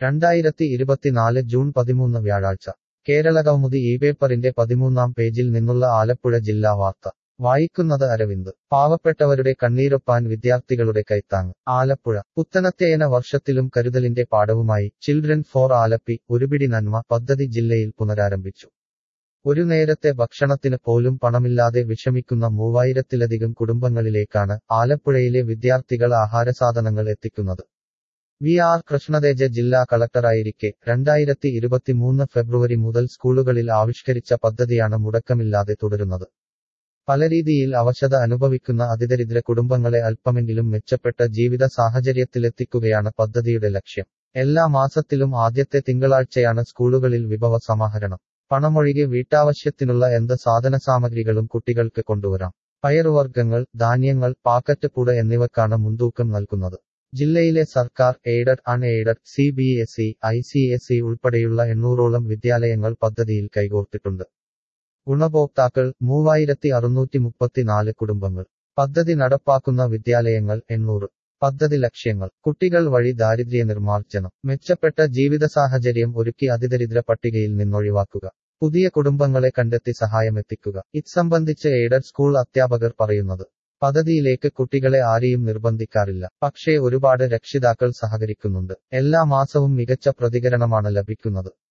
രണ്ടായിരത്തി ഇരുപത്തിനാല് ജൂൺ പതിമൂന്ന് വ്യാഴാഴ്ച കേരളകൗമുദി ഈ പേപ്പറിന്റെ പതിമൂന്നാം പേജിൽ നിന്നുള്ള ആലപ്പുഴ ജില്ലാ വാർത്ത വായിക്കുന്നത് അരവിന്ദ് പാവപ്പെട്ടവരുടെ കണ്ണീരൊപ്പാൻ വിദ്യാർത്ഥികളുടെ കൈത്താങ് ആലപ്പുഴ പുത്തനത്യയന വർഷത്തിലും കരുതലിന്റെ പാഠവുമായി ചിൽഡ്രൻ ഫോർ ആലപ്പി ഒരുപിടി നന്മ പദ്ധതി ജില്ലയിൽ പുനരാരംഭിച്ചു ഒരു നേരത്തെ ഭക്ഷണത്തിന് പോലും പണമില്ലാതെ വിഷമിക്കുന്ന മൂവായിരത്തിലധികം കുടുംബങ്ങളിലേക്കാണ് ആലപ്പുഴയിലെ വിദ്യാർത്ഥികൾ ആഹാരസാധനങ്ങൾ എത്തിക്കുന്നത് വി ആർ കൃഷ്ണതേജ ജില്ലാ കളക്ടറായിരിക്കെ രണ്ടായിരത്തി ഇരുപത്തിമൂന്ന് ഫെബ്രുവരി മുതൽ സ്കൂളുകളിൽ ആവിഷ്കരിച്ച പദ്ധതിയാണ് മുടക്കമില്ലാതെ തുടരുന്നത് പല രീതിയിൽ അവശത അനുഭവിക്കുന്ന അതിദരിദ്ര കുടുംബങ്ങളെ അല്പമെങ്കിലും മെച്ചപ്പെട്ട ജീവിത സാഹചര്യത്തിലെത്തിക്കുകയാണ് പദ്ധതിയുടെ ലക്ഷ്യം എല്ലാ മാസത്തിലും ആദ്യത്തെ തിങ്കളാഴ്ചയാണ് സ്കൂളുകളിൽ വിഭവ സമാഹരണം പണമൊഴികെ വീട്ടാവശ്യത്തിനുള്ള എന്ത് സാധനസാമഗ്രികളും കുട്ടികൾക്ക് കൊണ്ടുവരാം പയറുവർഗ്ഗങ്ങൾ ധാന്യങ്ങൾ പാക്കറ്റ് പുട എന്നിവക്കാണ് മുൻതൂക്കം നൽകുന്നത് ജില്ലയിലെ സർക്കാർ aided unaided C B S E I C S E ഉൾപ്പെടെയുള്ള എണ്ണൂറോളം വിദ്യാലയങ്ങൾ പദ്ധതിയിൽ കൈകോർത്തിട്ടുണ്ട് ഗുണഭോക്താക്കൾ മൂവായിരത്തി അറുന്നൂറ്റി മുപ്പത്തിനാല് കുടുംബങ്ങൾ പദ്ധതി നടപ്പാക്കുന്ന വിദ്യാലയങ്ങൾ എണ്ണൂറ് പദ്ധതി ലക്ഷ്യങ്ങൾ കുട്ടികൾ വഴി ദാരിദ്ര്യ നിർമ്മാർജ്ജനം മെച്ചപ്പെട്ട ജീവിത സാഹചര്യം ഒരുക്കി അതിദരിദ്ര പട്ടികയിൽ നിന്നൊഴിവാക്കുക പുതിയ കുടുംബങ്ങളെ കണ്ടെത്തി സഹായമെത്തിക്കുക ഇത്സംബന്ധിച്ച് എയ്ഡഡ് സ്കൂൾ അധ്യാപകർ പറയുന്നത് പദ്ധതിയിലേക്ക് കുട്ടികളെ ആരെയും നിർബന്ധിക്കാറില്ല പക്ഷേ ഒരുപാട് രക്ഷിതാക്കൾ സഹകരിക്കുന്നുണ്ട് എല്ലാ മാസവും മികച്ച പ്രതികരണമാണ് ലഭിക്കുന്നത്